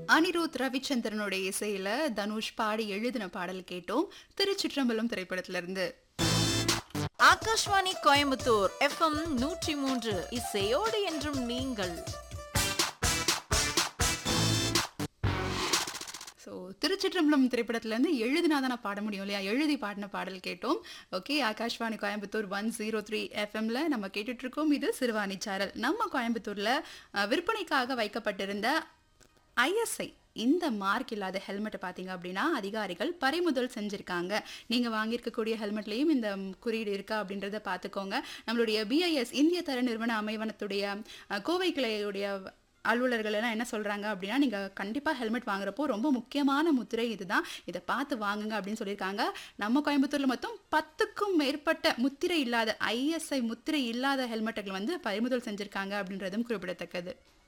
அனிருத் ரவிச்சந்திரனுடைய இசையில தனுஷ் பாடி எழுதின பாடல் கேட்டோம் திருச்சிற்றம்பலம் திரைப்படத்துல இருந்து ஆகாஷ்வாணி கோயம்புத்தூர் எஃப்எம் நூற்றி மூன்று இசையோடு என்றும் நீங்கள் ஸோ திருச்சிற்றம்பலம் திரைப்படத்துல இருந்து எழுதினாதான் நான் பாட முடியும் இல்லையா எழுதி பாடின பாடல் கேட்டோம் okay Akashvani Coimbatore one zero three எஃப்எம்ல நம்ம கேட்டுட்டு இருக்கோம் இது சிறுவாணி சாரல் நம்ம கோயம்புத்தூர்ல அஹ், விற்பனைக்காக வைக்கப்பட்டிருந்த ஐஎஸ்ஐ இந்த மார்க் இல்லாத ஹெல்மெட்டை பார்த்தீங்க அப்படின்னா அதிகாரிகள் பறிமுதல் செஞ்சுருக்காங்க நீங்கள் வாங்கியிருக்கக்கூடிய ஹெல்மெட்லேயும் இந்த குறியீடு இருக்கா அப்படின்றத பார்த்துக்கோங்க நம்மளுடைய பிஐஎஸ் இந்திய தர நிறுவன அமைவனத்துடைய அஹ், கோவை கிளையுடைய அலுவலர்கள் எல்லாம் என்ன சொல்கிறாங்க அப்படின்னா நீங்கள் கண்டிப்பாக ஹெல்மெட் வாங்குறப்போ ரொம்ப முக்கியமான முத்திரை இதுதான் இதை பார்த்து வாங்குங்க அப்படின்னு சொல்லியிருக்காங்க நம்ம கோயம்புத்தூரில் மொத்தம் பத்துக்கும் மேற்பட்ட முத்திரை இல்லாத ஐஎஸ்ஐ முத்திரை இல்லாத ஹெல்மெட்டுகள் வந்து பறிமுதல் செஞ்சுருக்காங்க அப்படின்றதும் குறிப்பிடத்தக்கது